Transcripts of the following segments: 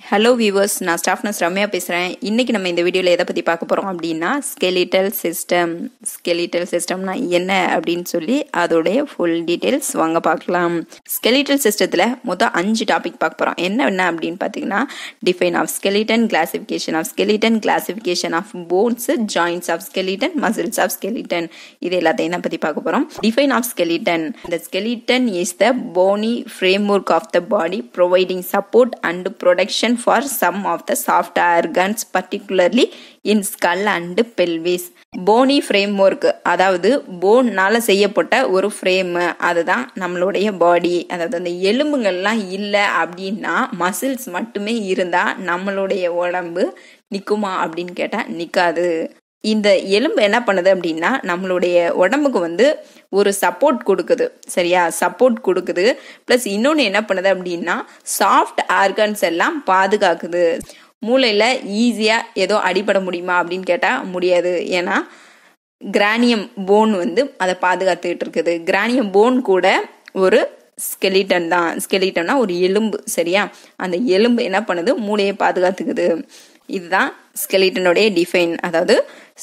hello viewers நான் staff nurse Ramya பேசுகிறேன் இன்றைக்கி நம்ம இந்த வீடியோவில் எதை பற்றி பார்க்க போகிறோம் அப்படின்னா ஸ்கெலிட்டல் சிஸ்டம் ஸ்கெலிட்டல் சிஸ்டம்னா என்ன அப்படின்னு சொல்லி அதோடைய ஃபுல் டீட்டெயில்ஸ் வாங்க பார்க்கலாம் ஸ்கெலிட்டல் சிஸ்டத்தில் மொத்தம் அஞ்சு டாபிக் பார்க்க போகிறோம் என்ன என்ன அப்படின்னு பார்த்தீங்கன்னா define of skeleton classification of skeleton classification of bones joints of skeleton muscles of skeleton இது எல்லாத்தையும் தான் பற்றி பார்க்க போகிறோம் டிஃபைன் ஆஃப் ஸ்கெலிட்டன் இந்த skeleton is the bony framework of the body providing support and protection for some of the soft organs particularly in skull and pelvis bony framework அதாவது போன்னால செய்யப்பட்ட ஒரு ஃப்ரேம் அதுதான் நம்மளுடைய பாடி அதாவது அந்த எலும்புகள்லாம் இல்லை அப்படின்னா மசில்ஸ் மட்டுமே இருந்தா நம்மளுடைய உடம்பு நிக்குமா அப்படின்னு கேட்டா நிக்காது இந்த எலும்பு என்ன பண்ணுது அப்படின்னா நம்மளுடைய உடம்புக்கு வந்து ஒரு சப்போர்ட் கொடுக்குது சரியா சப்போர்ட் கொடுக்குது ப்ளஸ் இன்னொன்று என்ன பண்ணுது அப்படின்னா சாஃப்ட் ஆர்கன்ஸ் எல்லாம் பாதுகாக்குது மூளையில் ஈஸியாக ஏதோ அடிபட முடியுமா அப்படின்னு கேட்டால் முடியாது ஏன்னா கிரானியம் போன் வந்து அதை பாதுகாத்துக்கிட்டு இருக்குது கிரானியம் போன் கூட ஒரு ஸ்கெலிட்டன் தான் ஸ்கெலிட்டன்னா ஒரு எலும்பு சரியா அந்த எலும்பு என்ன பண்ணுது மூளையை பாதுகாத்துக்குது இதுதான் ஸ்கெலிட்டனுடைய டிஃபைன் அதாவது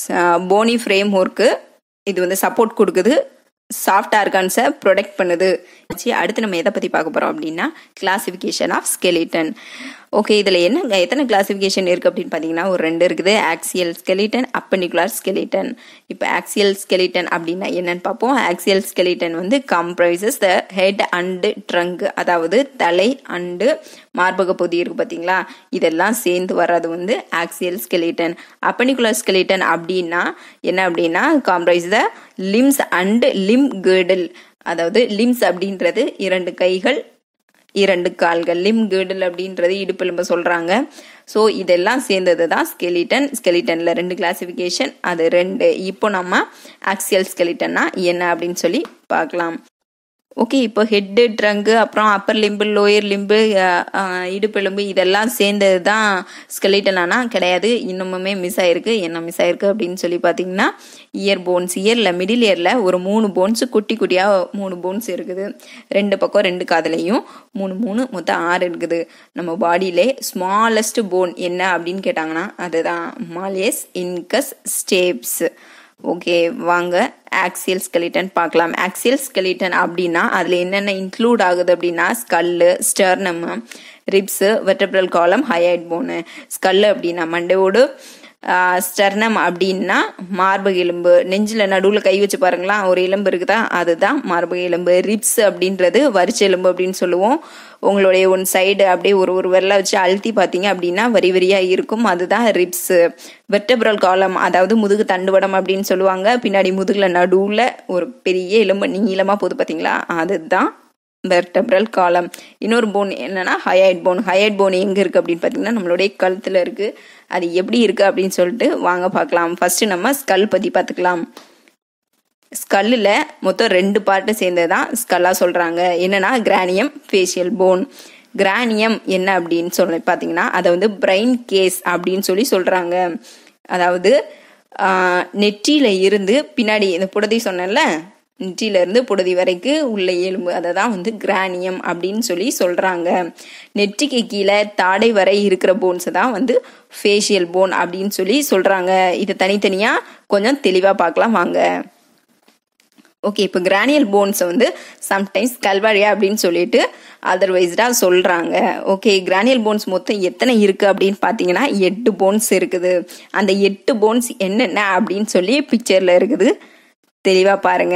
போனி ஃப்ரேம் ஒர்க்கு இது வந்து சப்போர்ட் கொடுக்குது சாஃப்ட் ஆர்கான்ஸை ப்ரொடெக்ட் பண்ணுது அடுத்து நம்ம எதை பற்றி பார்க்க போகிறோம் அப்படின்னா கிளாசிஃபிகேஷன் ஆஃப் ஸ்கெலிட்டன் ஓகே இதில் என்ன எத்தனை கிளாசிஃபிகேஷன் இருக்குது அப்படின்னு பார்த்தீங்கன்னா ஒரு ரெண்டு இருக்குது ஆக்சியல் ஸ்கெலிட்டன் அப்பனிகுலார் ஸ்கெலிட்டன் இப்போ ஆக்சியல் ஸ்கெலிட்டன் அப்படின்னா என்னன்னு பார்ப்போம் ஆக்சியல் ஸ்கெலிட்டன் வந்து comprises the head and trunk அதாவது தலை அண்டு மார்பக பகுதி இருக்கு பார்த்தீங்களா இதெல்லாம் சேர்ந்து வர்றது வந்து ஆக்சியல் ஸ்கெலிட்டன் அப்பனிகுலர் ஸ்கெலிட்டன் அப்படின்னா என்ன அப்படின்னா comprise the limbs and limb girdle அதாவது லிம்ஸ் அப்படின்றது இரண்டு கைகள் இரண்டு கால்கள் லிம் கேர்டில் அப்படின்றது இடுப்பெலும்பு சொல்கிறாங்க ஸோ இதெல்லாம் சேர்ந்தது தான் ஸ்கெலிட்டன் ஸ்கெலிட்டனில் ரெண்டு கிளாசிஃபிகேஷன் அது ரெண்டு இப்போ நம்ம ஆக்சியல் ஸ்கெலிட்டன்னா என்ன அப்படின்னு சொல்லி பார்க்கலாம் ஓகே இப்போ ஹெட்டு ட்ரங்கு அப்புறம் அப்பர் லிம்பு லோயர் லிம்பு இடுப்பெலும்பு இதெல்லாம் சேர்ந்தது தான் ஸ்கெலிட்டன் ஆனால் கிடையாது இன்னுமுமே மிஸ் ஆயிருக்கு என்ன மிஸ் ஆயிருக்கு அப்படின்னு சொல்லி பார்த்தீங்கன்னா இயர் போன்ஸ் இயரில் மிடில் இயரில் ஒரு மூணு போன்ஸ் குட்டி குட்டியாக மூணு போன்ஸ் இருக்குது ரெண்டு பக்கம் ரெண்டு காதலையும் மூணு மூணு மொத்தம் ஆறு இருக்குது நம்ம பாடியிலே ஸ்மாலஸ்ட் போன் என்ன அப்படின்னு கேட்டாங்கன்னா அதுதான் மாலியஸ் இன்கஸ் ஸ்டேப்ஸ் ஓகே வாங்க ஆக்சியல் ஸ்கெலிட்டன் பார்க்கலாம் ஆக்சியல் ஸ்கெலிட்டன் அப்படின்னா அதில் என்னென்ன இன்க்ளூட் ஆகுது அப்படின்னா ஸ்கல்லு ஸ்டர்னம் ரிப்ஸு வெட்டபிரல் காலம் ஹையட் போனு ஸ்கல்லு அப்படின்னா மண்டையோடு ஸ்டர்னம் அப்படின்னா மார்பக எலும்பு நெஞ்சில் நடுவில் கை வச்சு பாருங்களா ஒரு எலும்பு இருக்குதா அதுதான் மார்பக எலும்பு ரிப்ஸ் அப்படின்றது வரிச்ச எலும்பு அப்படின்னு சொல்லுவோம் உங்களுடைய ஒன் சைடு அப்படியே ஒரு ஒரு விரல வச்சு அழுத்தி பார்த்தீங்க அப்படின்னா வரி வரியாக இருக்கும் அதுதான் ரிப்ஸ் வெட்டபிரல் காலம் அதாவது முதுகு தண்டுவடம் அப்படின்னு சொல்லுவாங்க பின்னாடி முதுகில் நடுவில் ஒரு பெரிய எலும்பு நீளமாக போகுது பார்த்தீங்களா அதுதான் வெர்டப்ரல் காலம் இன்னொரு போன் என்னன்னா ஹயட் போன் ஹயட் போன் எங்கே இருக்குது அப்படின்னு பார்த்தீங்கன்னா நம்மளுடைய கழுத்தில் இருக்குது அது எப்படி இருக்குது அப்படின்னு சொல்லிட்டு வாங்க பார்க்கலாம் ஃபர்ஸ்ட் நம்ம ஸ்கல் பற்றி பார்த்துக்கலாம் ஸ்கல்லில் மொத்தம் ரெண்டு பார்ட்டு சேர்ந்தது தான் ஸ்கல்லாக சொல்கிறாங்க என்னன்னா கிரானியம் ஃபேஷியல் போன் கிரானியம் என்ன அப்படின்னு சொல்லி பார்த்தீங்கன்னா அதை வந்து பிரெயின் கேஸ் அப்படின்னு சொல்லி சொல்கிறாங்க அதாவது நெற்றியில் இருந்து பின்னாடி இந்த புடதி சொன்னேன்ல நெற்றியிலேருந்து புடதி வரைக்கும் உள்ள எலும்பு அதை தான் வந்து கிரானியம் அப்படின்னு சொல்லி சொல்கிறாங்க நெற்றிக்கு கீழே தாடை வரை இருக்கிற போன்ஸை தான் வந்து ஃபேஷியல் போன் அப்படின்னு சொல்லி சொல்கிறாங்க இது தனித்தனியாக கொஞ்சம் தெளிவாக பார்க்கலாம் வாங்க ஓகே இப்போ கிரானியல் போன்ஸை வந்து சம்டைம்ஸ் கல்வாரியா அப்படின்னு சொல்லிட்டு அதர்வைஸ்டாக சொல்கிறாங்க ஓகே கிரானியல் போன்ஸ் மொத்தம் எத்தனை இருக்குது அப்படின்னு பார்த்தீங்கன்னா எட்டு போன்ஸ் இருக்குது அந்த எட்டு போன்ஸ் என்னென்ன அப்படின்னு சொல்லி பிக்சரில் இருக்குது தெளிவாக பாருங்க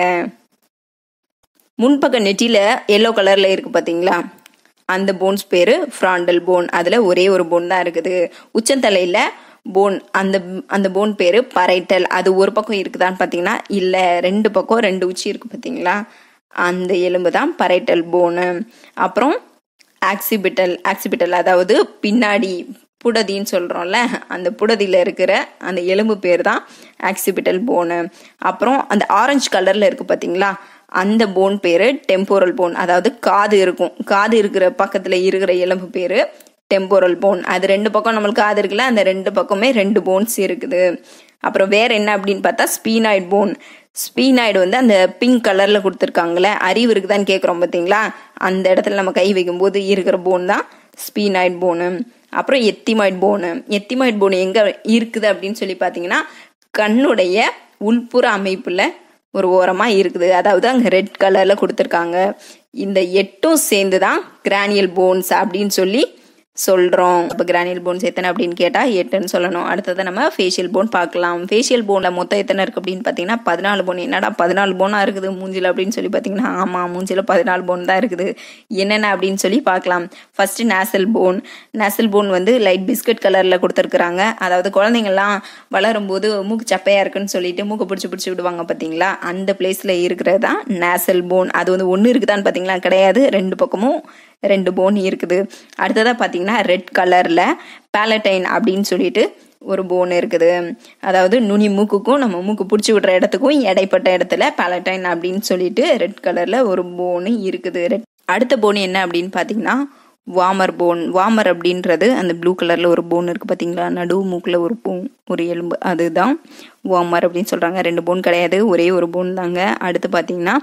முன்பக்க நெட்டியில் எல்லோ கலரில் இருக்குது பார்த்தீங்களா அந்த போன்ஸ் பேர் ஃப்ராண்டல் போன் அதில் ஒரே ஒரு போன் தான் இருக்குது உச்சந்தலையில் போன் அந்த அந்த போன் பேர் பறைட்டல் அது ஒரு பக்கம் இருக்குதான்னு பார்த்தீங்கன்னா இல்லை ரெண்டு பக்கம் ரெண்டு உச்சி இருக்குது பார்த்தீங்களா அந்த எலும்பு தான் பறைட்டல் போனு அப்புறம் ஆக்சிபிட்டல் ஆக்சிபிட்டல் அதாவது பின்னாடி புடதின்னு சொல்கிறோம்ல அந்த புடதியில் இருக்கிற அந்த எலும்பு பேர் தான் ஆக்சிபிட்டல் போனு அப்புறம் அந்த ஆரஞ்சு கலரில் இருக்குது பார்த்தீங்களா அந்த போன் பேர் டெம்போரல் போன் அதாவது காது இருக்கும் காது இருக்கிற பக்கத்தில் இருக்கிற எலும்பு பேர் டெம்போரல் போன் அது ரெண்டு பக்கம் நம்மளுக்கு காது இருக்குல்ல அந்த ரெண்டு பக்கமே ரெண்டு போன்ஸ் இருக்குது அப்புறம் வேற என்ன அப்படின்னு பார்த்தா ஸ்பீனாய்டு போன் ஸ்பீனாய்டு வந்து அந்த பிங்க் கலர்ல கொடுத்துருக்காங்களே அறிவு இருக்குதான்னு கேட்குறோம் பார்த்தீங்களா அந்த இடத்துல நம்ம கை வைக்கும்போது இருக்கிற போன் தான் ஸ்பீனாய்டு போனு அப்புறம் எத்திமாய்ட் போனு எத்திமாய்ட் போன் எங்கே இருக்குது அப்படின்னு சொல்லி பார்த்தீங்கன்னா கண்ணுடைய உள்புற அமைப்பில் ஒரு ஓரமாக இருக்குது அதாவது அங்கே ரெட் கலரில் கொடுத்துருக்காங்க இந்த எட்டும் சேர்ந்து தான் கிரானியல் போன்ஸ் அப்படின்னு சொல்லி சொல்கிறோம் இப்போ கிரானியல் போன்ஸ் எத்தனை அப்படின்னு கேட்டால் எட்டுன்னு சொல்லணும் அடுத்தது நம்ம ஃபேஷியல் போன் பார்க்கலாம் ஃபேஷியல் போனில் மொத்தம் எத்தனை இருக்குது அப்படின்னு பார்த்தீங்கன்னா பதினாலு போன் என்னடா பதினாலு போனாக இருக்குது மூஞ்சில் அப்படின்னு சொல்லி பார்த்தீங்கன்னா ஆமாம் மூஞ்சில் பதினாலு போன் தான் இருக்குது என்னென்ன அப்படின்னு சொல்லி பார்க்கலாம் first nasal bone nasal bone வந்து லைட் பிஸ்கட் கலரில் கொடுத்துருக்குறாங்க அதாவது குழந்தைங்கள்லாம் வளரும்போது மூக்கு சப்பையாக இருக்குன்னு சொல்லிட்டு மூக்கு பிடிச்சி பிடிச்சி விடுவாங்க பார்த்தீங்களா அந்த பிளேஸில் இருக்கிறது தான் நேசல் போன் அது வந்து ஒன்று இருக்குதான்னு பார்த்தீங்களா கிடையாது ரெண்டு பக்கமும் ரெண்டு போன் இருக்குது அடுத்ததாக பார்த்தீங்கன்னா ரெட் கலரில் பேலட்டைன் அப்படின்னு சொல்லிட்டு ஒரு போன் இருக்குது அதாவது நுனி மூக்குக்கும் நம்ம மூக்கு பிடிச்சி விடுற இடத்துக்கும் இடைப்பட்ட இடத்துல பேலட்டைன் அப்படின்னு சொல்லிட்டு ரெட் கலரில் ஒரு போனு இருக்குது ரெட் அடுத்த போன் என்ன அப்படின்னு பார்த்தீங்கன்னா வாமர் போன் வாமர் அப்படின்றது அந்த ப்ளூ கலரில் ஒரு போன் இருக்குது பார்த்தீங்களா நடு மூக்கில் ஒரு போன் ஒரு எலும்பு அதுதான் வாமர் அப்படின்னு சொல்கிறாங்க ரெண்டு போன் கிடையாது ஒரே ஒரு போன் தாங்க அடுத்து பார்த்தீங்கன்னா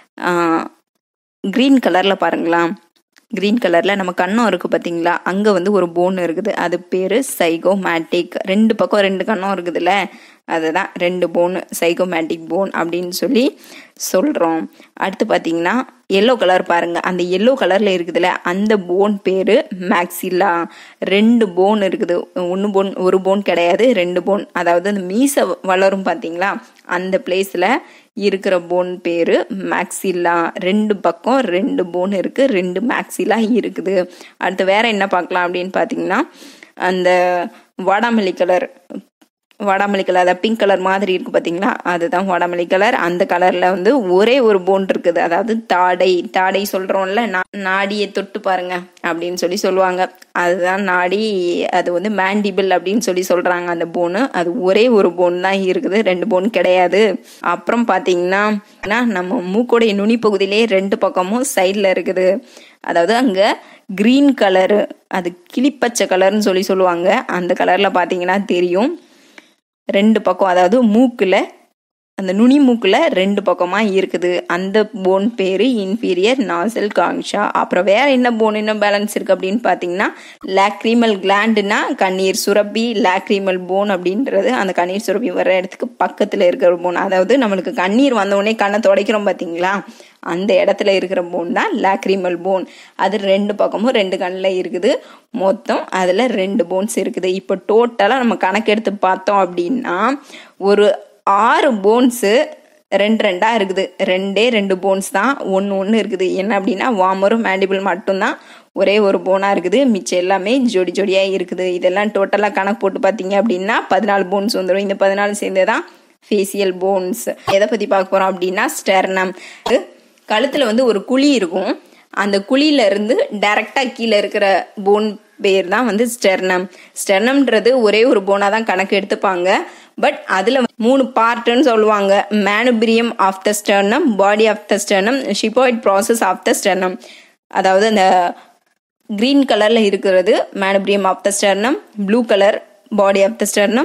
க்ரீன் கலரில் பாருங்களேன் க்ரீன் கலரில் நம்ம கண்ணம் இருக்குது பார்த்தீங்களா அங்கே வந்து ஒரு போன் இருக்குது அது பேர் சைகோமேட்டிக் ரெண்டு பக்கம் ரெண்டு கண்ணம் இருக்குதுல்ல அதுதான் ரெண்டு போன் சைகோமேட்டிக் போன் அப்படின்னு சொல்லி சொல்கிறோம் அடுத்து பார்த்தீங்கன்னா எல்லோ கலர் பாருங்கள் அந்த எல்லோ கலரில் இருக்குதுல்ல அந்த போன் பேர் மேக்ஸில்லா ரெண்டு போன் இருக்குது ஒன்று போன் ஒரு போன் கிடையாது ரெண்டு போன் அதாவது அந்த மீசை வளரும் பார்த்தீங்களா அந்த பிளேஸில் இருக்கிற போன் பேர் மேக்ஸில்லா ரெண்டு பக்கம் ரெண்டு போன் இருக்குது ரெண்டு மேக்ஸில்லா இருக்குது அடுத்து வேற என்ன பார்க்கலாம் அப்படின்னு பார்த்தீங்கன்னா அந்த வாடாமல்லி கலர் வாடாமல்லி கலர் அதாவது பிங்க் கலர் மாதிரி இருக்கு பார்த்தீங்களா அதுதான் வாடாமல்லி கலர் அந்த கலர்ல வந்து ஒரே ஒரு போன் இருக்குது அதாவது தாடை தாடை சொல்றோம்ல நாடியை தொட்டு பாருங்க அப்படின்னு சொல்லி சொல்லுவாங்க அதுதான் நாடி அது வந்து மேண்டிபிள் அப்படின்னு சொல்லி சொல்றாங்க அந்த போனு அது ஒரே ஒரு போன் தான் இருக்குது ரெண்டு போன் கிடையாது அப்புறம் பார்த்தீங்கன்னா நம்ம மூக்கோடைய நுனி பகுதியிலே ரெண்டு பக்கமும் சைடில் இருக்குது அதாவது அங்கே க்ரீன் கலரு அது கிளிப்பச்சை கலர்னு சொல்லி சொல்லுவாங்க அந்த கலரில் பார்த்தீங்கன்னா தெரியும் ரெண்டு பக்கம் அதாவது மூக்கில் அந்த நுனி மூக்கில் ரெண்டு பக்கமாக இருக்குது அந்த போன் பேர் இன்ஃபீரியர் நாசல் காங்ஷா அப்புறம் வேற என்ன போன் இன்னும் பேலன்ஸ் இருக்கு அப்படின்னு பார்த்தீங்கன்னா லாக்ரிமல் கிளாண்டுனா கண்ணீர் சுரப்பி லாக்ரிமல் போன் அப்படின்றது அந்த கண்ணீர் சுரப்பி வர்ற இடத்துக்கு பக்கத்தில் இருக்கிற போன் அதாவது நம்மளுக்கு கண்ணீர் வந்தவுடனே கண்ணை துடைக்கிறோம் பார்த்தீங்களா அந்த இடத்துல இருக்கிற போன் தான் லாக்ரிமல் போன் அது ரெண்டு பக்கமும் ரெண்டு கண்ணில் இருக்குது மொத்தம் அதில் ரெண்டு போன்ஸ் இருக்குது இப்போ டோட்டலாக நம்ம கணக்கெடுத்து பார்த்தோம் அப்படின்னா ஒரு ஆறு போன்ஸு ரெண்டு ரெண்டாக இருக்குது ரெண்டே ரெண்டு போன்ஸ் தான் ஒன்று ஒன்று இருக்குது என்ன அப்படின்னா வாமரும் மேண்டிபிள் மட்டும்தான் ஒரே ஒரு போனாக இருக்குது மிச்சம் எல்லாமே ஜோடி ஜோடியாக இருக்குது இதெல்லாம் டோட்டலாக கணக்கு போட்டு பார்த்தீங்க அப்படின்னா பதினாலு போன்ஸ் வந்துடும் இந்த பதினாலு சேர்ந்து தான் ஃபேசியல் போன்ஸ் எதை பற்றி பார்க்க போகிறோம் அப்படின்னா ஸ்டெர்னம் கழுத்தில் வந்து ஒரு குழி இருக்கும் அந்த குழியில இருந்து டைரக்டாக கீழே இருக்கிற போன் பேர் தான் வந்து ஸ்டெர்னம் ஸ்டெர்னம்ன்றது ஒரே ஒரு போனா தான் கணக்கு எடுத்துப்பாங்க பட் அதில் மூணு பார்ட்டுன்னு சொல்லுவாங்க manubrium of the sternum body of the sternum xiphoid process of the sternum அதாவது அந்த க்ரீன் கலரில் இருக்கிறது manubrium of the sternum blue colour body of the sternum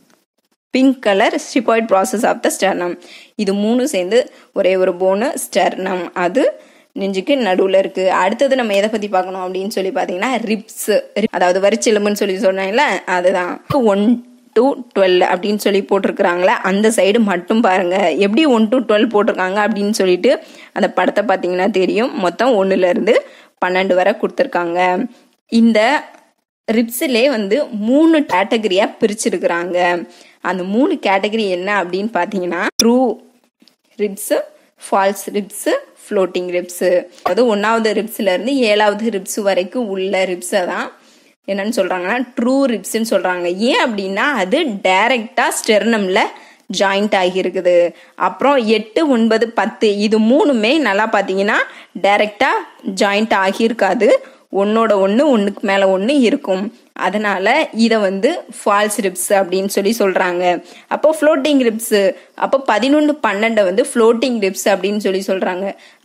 pink colour xiphoid process of the sternum இது மூணு சேர்ந்து ஒரே ஒரு போனு sternum அது நெஞ்சுக்கு நடுவில் இருக்கு அடுத்தது நம்ம எதை பத்தி பார்க்கணும் அப்படின்னு சொல்லி பார்த்தீங்கன்னா ரிப்ஸ் அதாவது வரிச்செலும்புன்னு சொல்லி சொன்னாங்கல்ல அதுதான் ஒன் டு டுவெல் அப்படின்னு சொல்லி போட்டிருக்கிறாங்களே அந்த சைடு மட்டும் பாருங்க எப்படி ஒன் டு டுவெல் போட்டிருக்காங்க அப்படின்னு சொல்லிட்டு அந்த படத்தை பார்த்தீங்கன்னா தெரியும் மொத்தம் ஒன்னுல இருந்து பன்னெண்டு வரை கொடுத்துருக்காங்க இந்த ரிப்ஸிலே வந்து மூணு கேட்டகரியா பிரிச்சிருக்கிறாங்க அந்த மூணு கேட்டகரி என்ன அப்படின்னு பார்த்தீங்கன்னா true ribs false ribs floating ribs அதாவது ஒன்றாவது ரிப்ஸ்ல இருந்து ஏழாவது ரிப்ஸ் வரைக்கும் உள்ள ரிப்ஸை தான் என்னன்னு சொல்றாங்கன்னா ட்ரூ ரிப்ஸ்ன்னு சொல்றாங்க ஏன் அப்படின்னா அது டைரக்டா ஸ்டெர்னம்ல ஜாயிண்ட் ஆகியிருக்குது அப்புறம் எட்டு ஒன்பது பத்து இது மூணுமே நல்லா பார்த்தீங்கன்னா டைரக்டா ஜாயிண்ட் ஆகியிருக்காது ஒன்னோட ஒன்று ஒன்றுக்கு மேலே ஒன்று இருக்கும் அதனால இதை வந்து ஃபால்ஸ் ரிப்ஸ் அப்படின்னு சொல்லி சொல்றாங்க அப்போ ஃப்ளோட்டிங் ரிப்ஸ் அப்போ பதினொன்று பன்னெண்டை வந்து ஃப்ளோட்டிங் ரிப்ஸ் அப்படின்னு சொல்லி சொல்றாங்க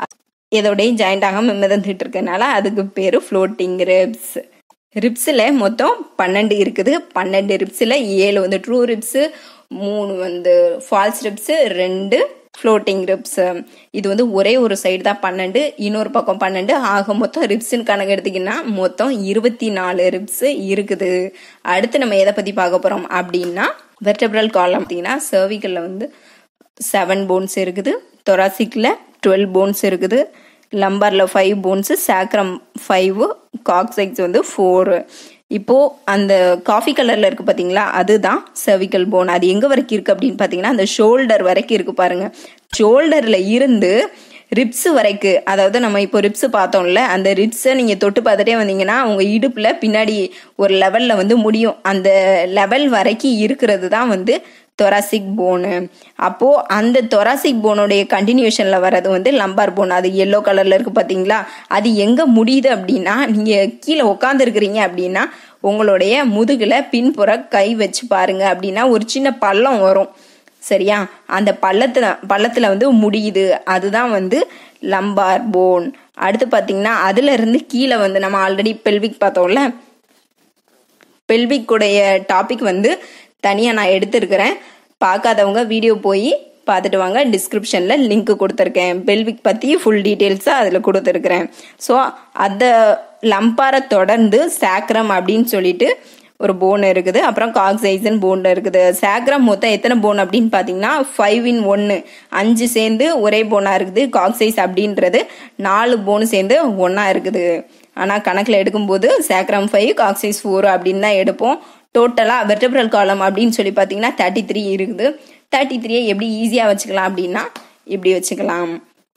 இதோடய ஜாயிண்ட் ஆகாம மிதந்துட்டு இருக்கனால அதுக்கு பேரு ஃப்ளோட்டிங் ரிப்ஸ் ரிப்ஸில் மொத்தம் பன்னெண்டு இருக்குது பன்னெண்டு ரிப்ஸில் ஏழு வந்து ட்ரூ ரிப்ஸு மூணு வந்து ஃபால்ஸ் ரிப்ஸு ரெண்டு ஃப்ளோட்டிங் ரிப்ஸ் இது வந்து ஒரே ஒரு சைடு தான் பன்னெண்டு இன்னொரு பக்கம் பன்னெண்டு ஆக மொத்தம் ரிப்ஸ்ன்னு கணக்கு எடுத்தீங்கன்னா மொத்தம் இருபத்தி நாலு ரிப்ஸ் இருக்குது அடுத்து நம்ம எதை பத்தி பார்க்க போறோம் அப்படின்னா வெர்டபிரல் காலம் பார்த்தீங்கன்னா சர்விக்கல்ல வந்து செவன் போன்ஸ் இருக்குது தொராசிக்ல டுவெல் போன்ஸ் இருக்குது லம்பரில் five bones sacrum five coccyx வந்து ஃபோரு இப்போ அந்த காஃபி கலர்ல இருக்கு பாத்தீங்களா அதுதான் cervical போன் அது எங்க வரைக்கும் இருக்கு அப்படின்னு பாத்தீங்கன்னா அந்த ஷோல்டர் வரைக்கும் இருக்கு பாருங்க ஷோல்டர்ல இருந்து ரிப்ஸ் வரைக்கும் அதாவது நம்ம இப்போ ரிப்ஸ் பார்த்தோம்ல அந்த ரிப்ஸை நீங்க தொட்டு பார்த்துட்டே வந்தீங்கன்னா உங்க இடுப்புல பின்னாடி ஒரு லெவல்ல வந்து முடியும் அந்த லெவல் வரைக்கும் இருக்கிறது தான் வந்து தொராசிக் போனு அப்போ அந்த தொராசிக் போனுடைய கண்டினியூஷன்ல வர்றது வந்து லம்பார் போன் அது எல்லோ கலர்ல இருக்கு பாத்தீங்களா அது எங்க முடியுது அப்படின்னா நீங்க கீழே உட்காந்து இருக்கிறீங்க அப்படின்னா உங்களுடைய முதுகுல பின்புற கை வச்சு பாருங்க அப்படின்னா ஒரு சின்ன பள்ளம் வரும் சரியா அந்த பள்ளத்துல பள்ளத்துல வந்து முடியுது அதுதான் வந்து லம்பார் போன் அடுத்து பாத்தீங்கன்னா அதுல இருந்து கீழே வந்து நம்ம ஆல்ரெடி பெல்விக் பார்த்தோம்ல பெல்விக் உடைய டாபிக் வந்து தனியாக நான் எடுத்திருக்கிறேன் பார்க்காதவங்க வீடியோ போய் பார்த்துட்டு வாங்க டிஸ்கிரிப்ஷனில் லிங்க் கொடுத்துருக்கேன் பெல்விக் பற்றி ஃபுல் டீட்டெயில்ஸாக அதில் கொடுத்துருக்குறேன் ஸோ அந்த லம்பாரை தொடர்ந்து சாக்ரம் அப்படின்னு சொல்லிட்டு ஒரு போன் இருக்குது அப்புறம் காக்சைசன் போன் இருக்குது சாக்ரம் மொத்தம் எத்தனை போன் அப்படின்னு பார்த்தீங்கன்னா ஃபைவ் இன் ஒன்று அஞ்சு சேர்ந்து ஒரே போனாக இருக்குது காக்சைஸ் அப்படின்றது நாலு போன் சேர்ந்து ஒன்றா இருக்குது ஆனால் கணக்கில் எடுக்கும்போது சேக்ரம் ஃபைவ் காக்சைஸ் ஃபோர் அப்படின்னு தான் எடுப்போம் டோட்டலாக வெர்டபிரல் காலம் அப்படின்னு சொல்லி பார்த்தீங்கன்னா தேர்ட்டி த்ரீ இருக்குது தேர்ட்டி த்ரீயை எப்படி ஈஸியாக வச்சுக்கலாம் அப்படின்னா இப்படி வச்சுக்கலாம்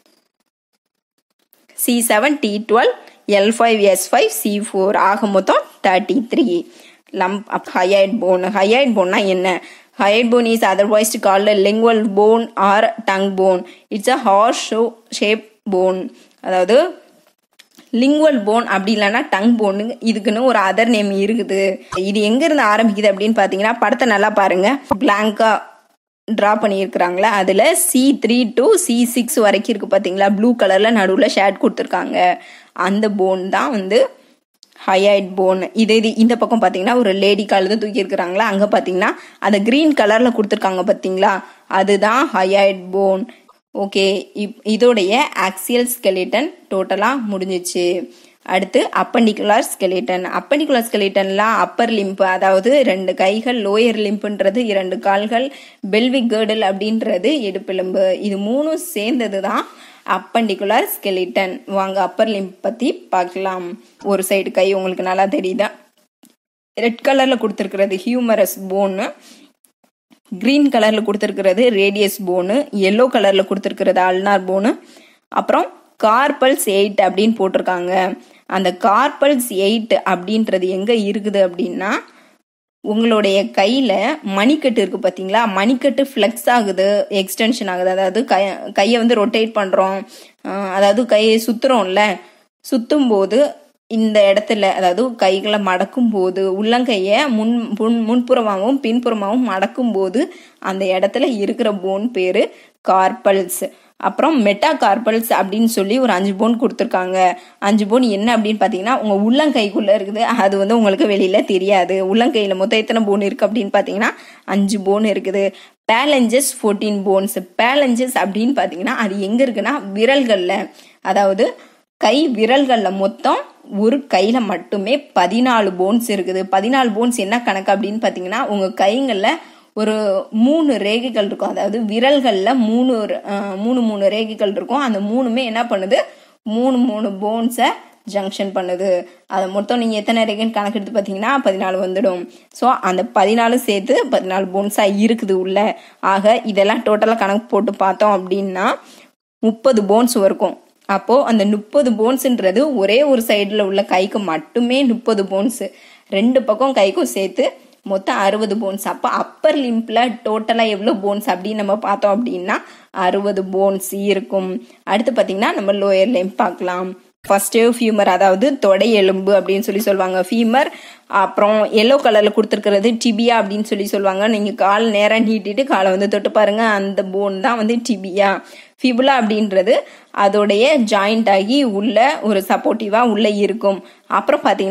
C seven T twelve L five S five C four ஆக மொத்தம் thirty three lump hyoid bone hyoid போன்னா என்ன hyoid bone is otherwise called lingual bone or tongue bone it's a horse shape bone அதாவது lingual bone அப்படி இல்லைன்னா tongue phone இதுக்குன்னு ஒரு other name இருக்குது இது எங்க இருந்து ஆரம்பிக்குது அப்படின்னு பாத்தீங்கன்னா படத்தை நல்லா பாருங்க பிளாங்கா டிரா பண்ணியிருக்கிறாங்களே அதில் C three to C six வரைக்கும் இருக்கு பார்த்தீங்களா ப்ளூ கலரில் நடுவில் ஷேட் கொடுத்துருக்காங்க அந்த போன் தான் வந்து ஹையைட் போன் இதே இது இந்த பக்கம் பார்த்தீங்கன்னா ஒரு லேடி கால் தான் தூக்கி இருக்கிறாங்களா அங்கே பார்த்தீங்கன்னா அதை க்ரீன் கலரில் கொடுத்துருக்காங்க பார்த்தீங்களா அதுதான் ஹையைட் போன் ஓகே இப் இதோடைய ஆக்சியல் ஸ்கெலிட்டன் டோட்டலாக முடிஞ்சிச்சு அடுத்து அப்பண்டிகுலர் ஸ்கெலிட்டன் அப்பண்டிகுலர் ஸ்கெலிட்டன்லாம் அப்பர் லிம்ப் அதாவது ரெண்டு கைகள் லோயர் லிம்புன்றது இரண்டு கால்கள் பெல்விக் கேர்டல் அப்படின்றது இடுப்பெலும்பு இது மூணும் சேர்ந்தது தான் அப்பண்டிகுலர் ஸ்கெலிட்டன் வாங்க அப்பர் லிம்ப் பற்றி பார்க்கலாம் ஒரு சைடு கை உங்களுக்கு நல்லா தெரியுதா ரெட் கலரில் கொடுத்துருக்கிறது ஹியூமரஸ் போன்னு கிரீன் கலரில் கொடுத்துருக்கிறது ரேடியஸ் போனு எல்லோ கலரில் கொடுத்துருக்கிறது அல்னார் போனு அப்புறம் கார்பல்ஸ் எயிட் அப்படின்னு போட்டிருக்காங்க அந்த கார்பல்ஸ் எயிட் அப்படின்றது எங்கே இருக்குது அப்படின்னா உங்களுடைய கையில் மணிக்கட்டு இருக்குது பார்த்தீங்களா மணிக்கட்டு ஃப்ளெக்ஸ் ஆகுது எக்ஸ்டென்ஷன் ஆகுது அதாவது கை கையை வந்து ரொட்டேட் பண்ணுறோம் அதாவது கையை சுற்றுறோம்ல சுற்றும் போது இந்த இடத்துல அதாவது கைகளை மடக்கும் போது உள்ளங்கையை முன் முன் முன்புறமாகவும் பின்புறமாகவும் மடக்கும் போது அந்த இடத்துல இருக்கிற போன் பேரு கார்பல்ஸ் அப்புறம் மெட்டா கார்பல்ஸ் அப்படின்னு சொல்லி ஒரு அஞ்சு போன் கொடுத்துருக்காங்க அஞ்சு போன் என்ன அப்படின்னு பார்த்தீங்கன்னா உங்கள் உள்ளங்கைக்குள்ளே இருக்குது அது வந்து உங்களுக்கு வெளியில் தெரியாது உள்ளங்கையில் மொத்தம் எத்தனை போன் இருக்குது அப்படின்னு பார்த்தீங்கன்னா அஞ்சு போன் இருக்குது பேலஞ்சஸ் ஃபோர்டீன் போன்ஸ் பேலஞ்சஸ் அப்படின்னு பார்த்தீங்கன்னா அது எங்கே இருக்குன்னா விரல்களில் அதாவது கை விரல்களில் மொத்தம் ஒரு கையில் மட்டுமே பதினாலு போன்ஸ் இருக்குது பதினாலு போன்ஸ் என்ன கணக்கு அப்படின்னு பார்த்தீங்கன்னா உங்கள் கைங்களில் ஒரு மூணு ரேகைகள் இருக்கும் அதாவது விரல்களில் மூணு மூணு மூணு ரேகைகள் இருக்கும் அந்த மூணுமே என்ன பண்ணுது மூணு மூணு போன்ஸை ஜங்ஷன் பண்ணுது அதை மொத்தம் நீங்கள் எத்தனை ரேகைன்னு கணக்கு எடுத்து பார்த்தீங்கன்னா பதினாலு வந்துடும் ஸோ அந்த பதினாலு சேர்த்து பதினாலு போன்ஸாக இருக்குது உள்ள ஆக இதெல்லாம் டோட்டலாக கணக்கு போட்டு பார்த்தோம் அப்படின்னா முப்பது போன்ஸ் இருக்கும் அப்போது அந்த முப்பது போன்ஸுன்றது ஒரே ஒரு சைடில் உள்ள கைக்கு மட்டுமே முப்பது போன்ஸு ரெண்டு பக்கம் கைக்கும் சேர்த்து மொத்தம் அறுபது போன்ஸ் அப்போ அப்பர் லிம்பில் டோட்டலாக எவ்வளோ போன்ஸ் அப்படின்னு நம்ம பார்த்தோம் அப்படின்னா அறுபது போன்ஸ் இருக்கும் அடுத்து பார்த்தீங்கன்னா நம்ம லோயர் லிம்ப் பார்க்கலாம் ஃபர்ஸ்ட் ஃபியூமர் அதாவது தொடை எலும்பு அப்படின்னு சொல்லி சொல்லுவாங்க ஃபீமர் அப்புறம் எல்லோ கலரில் கொடுத்துருக்கிறது டிபியா அப்படின்னு சொல்லி சொல்லுவாங்க நீங்கள் கால் நேராக நீட்டிட்டு காலை வந்து தொட்டு பாருங்க அந்த போன் தான் வந்து டிபியா ஃபிபுலா அப்படின்றது அதோடைய ஜாயிண்ட் ஆகி உள்ள ஒரு சப்போர்ட்டிவாக உள்ளே இருக்கும் அப்புறம் பார்த்தீங்கன்னா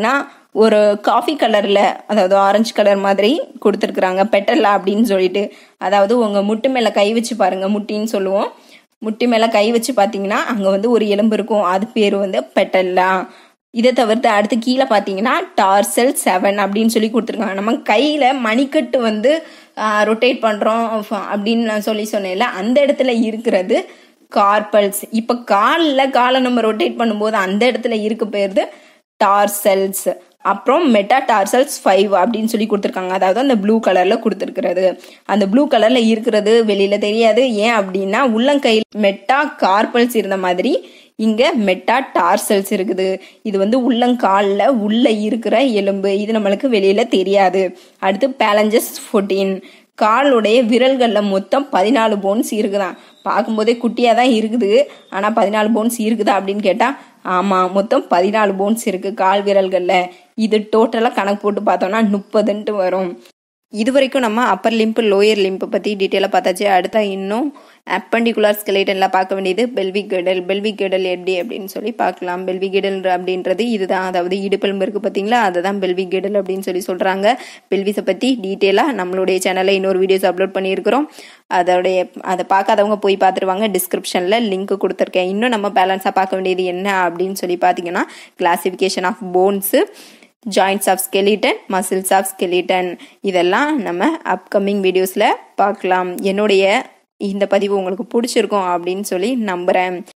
ஒரு காஃபி கலரில் அதாவது ஆரஞ்சு கலர் மாதிரி கொடுத்துருக்குறாங்க பெட்டல்லா அப்படின்னு சொல்லிட்டு அதாவது உங்கள் முட்டு மேலே கை வச்சு பாருங்கள் முட்டின்னு சொல்லுவோம் முட்டி மேலே கை வச்சு பார்த்தீங்கன்னா அங்கே வந்து ஒரு எலும்பு இருக்கும் அது பேர் வந்து பெட்டல்லா இதை தவிர்த்து அடுத்து கீழே பார்த்தீங்கன்னா டார்செல் செவன் அப்படின்னு சொல்லி கொடுத்துருக்காங்க நம்ம கையில் மணிக்கட்டு வந்து ரொட்டேட் பண்ணுறோம் அப்படின்னு நான் சொல்லி சொன்னேன்ல அந்த இடத்துல இருக்கிறது கார்பல்ஸ் இப்போ காலில் காலை நம்ம ரொட்டேட் பண்ணும்போது அந்த இடத்துல இருக்க பேருது டார்செல்ஸ் அப்புறம் மெட்டா டார்சல்ஸ் ஃபைவ் அப்படின்னு சொல்லி கொடுத்துருக்காங்க அதாவது அந்த ப்ளூ கலரில் கொடுத்துருக்கிறது அந்த ப்ளூ கலரில் இருக்கிறது வெளியில் தெரியாது ஏன் அப்படின்னா உள்ளங்கையில் மெட்டா கார்பல்ஸ் இருந்த மாதிரி இங்கே மெட்டா டார்சல்ஸ் இருக்குது இது வந்து உள்ளங்காலில் உள்ள இருக்கிற எலும்பு இது நம்மளுக்கு வெளியில் தெரியாது அடுத்து பேலஞ்சஸ் ஃபோர்டீன் காலுடைய விரல்களில் மொத்தம் பதினாலு போன்ஸ் இருக்குதான் பார்க்கும்போதே குட்டியாக தான் இருக்குது ஆனால் பதினாலு போன்ஸ் இருக்குதா அப்படின்னு கேட்டால் ஆமாம் மொத்தம் பதினாலு போன்ஸ் இருக்குது கால் விரல்களில் இது டோட்டலாக கணக்கு போட்டு பார்த்தோம்னா முப்பதுன்ட்டு வரும் இது வரைக்கும் நம்ம அப்பர் லிம்ப் லோயர் லிம்ப் பற்றி டீட்டெயிலாக பார்த்தாச்சு அடுத்தா இன்னும் அப்பண்டிகுலர் ஸ்கெலேட்டனில் பார்க்க வேண்டியது பெல்விக் கெடல் பெல்விக் கெடல் எப்படி அப்படின்னு சொல்லி பார்க்கலாம் பெல்விக் கெடல் அப்படின்றது இதுதான் அதாவது இடுப்பெலும்பு இருக்குது பார்த்தீங்களா அதுதான் பெல்விக் கெடல் அப்படின்னு சொல்லி சொல்கிறாங்க பெல்விஸை பற்றி டீட்டெயிலாக நம்மளுடைய சேனலில் இன்னொரு வீடியோஸ் அப்லோட் பண்ணியிருக்கிறோம் அதோடைய அதை பார்க்காதவங்க போய் பார்த்துருவாங்க டிஸ்கிரிப்ஷனில் லிங்க் கொடுத்துருக்கேன் இன்னும் நம்ம பேலன்ஸாக பார்க்க வேண்டியது என்ன அப்படின்னு சொல்லி பார்த்தீங்கன்னா classification of bones joints of skeleton muscles of skeleton இதெல்லாம் நம்ம அப்கமிங் வீடியோஸில் பார்க்கலாம் என்னுடைய இந்த பதிவு உங்களுக்கு பிடிச்சிருக்கும் அப்படின்னு சொல்லி நம்புகிறேன்